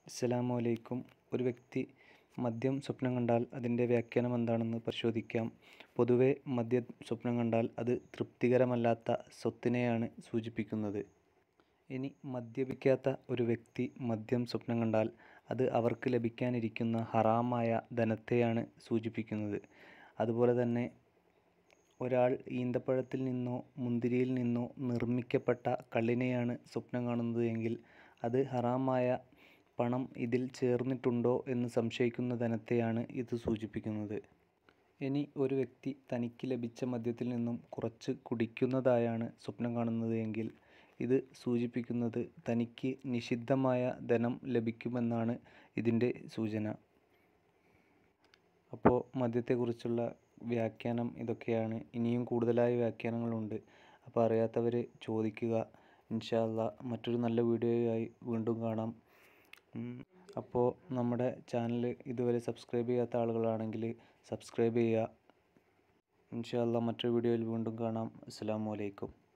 അസ്സലാമു അലൈക്കും ഒരു വ്യക്തി മദ്യം സ്വപ്നം കണ്ടാൽ അതിൻ്റെ വ്യാഖ്യാനം എന്താണെന്ന് പരിശോധിക്കാം പൊതുവെ മദ്യം സ്വപ്നം കണ്ടാൽ അത് തൃപ്തികരമല്ലാത്ത സ്വത്തിനെയാണ് സൂചിപ്പിക്കുന്നത് ഇനി മദ്യപിക്കാത്ത ഒരു വ്യക്തി മദ്യം സ്വപ്നം കണ്ടാൽ അത് അവർക്ക് ലഭിക്കാനിരിക്കുന്ന ഹറാമായ ധനത്തെയാണ് സൂചിപ്പിക്കുന്നത് അതുപോലെ തന്നെ ഒരാൾ ഈന്തപ്പഴത്തിൽ നിന്നോ മുന്തിരിയിൽ നിന്നോ നിർമ്മിക്കപ്പെട്ട കള്ളിനെയാണ് സ്വപ്നം കാണുന്നത് എങ്കിൽ അത് ഹറാമായ പണം ഇതിൽ ചേർന്നിട്ടുണ്ടോ എന്ന് സംശയിക്കുന്ന ധനത്തെയാണ് ഇത് സൂചിപ്പിക്കുന്നത് ഇനി ഒരു വ്യക്തി തനിക്ക് ലഭിച്ച മദ്യത്തിൽ നിന്നും കുറച്ച് കുടിക്കുന്നതായാണ് സ്വപ്നം കാണുന്നത് എങ്കിൽ ഇത് സൂചിപ്പിക്കുന്നത് തനിക്ക് നിഷിദ്ധമായ ധനം ലഭിക്കുമെന്നാണ് ഇതിൻ്റെ സൂചന അപ്പോൾ മദ്യത്തെക്കുറിച്ചുള്ള വ്യാഖ്യാനം ഇതൊക്കെയാണ് ഇനിയും കൂടുതലായ വ്യാഖ്യാനങ്ങളുണ്ട് അപ്പോൾ അറിയാത്തവർ ചോദിക്കുക ഇൻഷാ അല്ലാ മറ്റൊരു നല്ല വീഡിയോയുമായി വീണ്ടും കാണാം അപ്പോൾ നമ്മുടെ ചാനൽ ഇതുവരെ സബ്സ്ക്രൈബ് ചെയ്യാത്ത ആളുകളാണെങ്കിൽ സബ്സ്ക്രൈബ് ചെയ്യുക ഇൻഷാ അല്ലാ മറ്റൊരു വീഡിയോയിൽ വീണ്ടും കാണാം അസ്സാം വലൈക്കും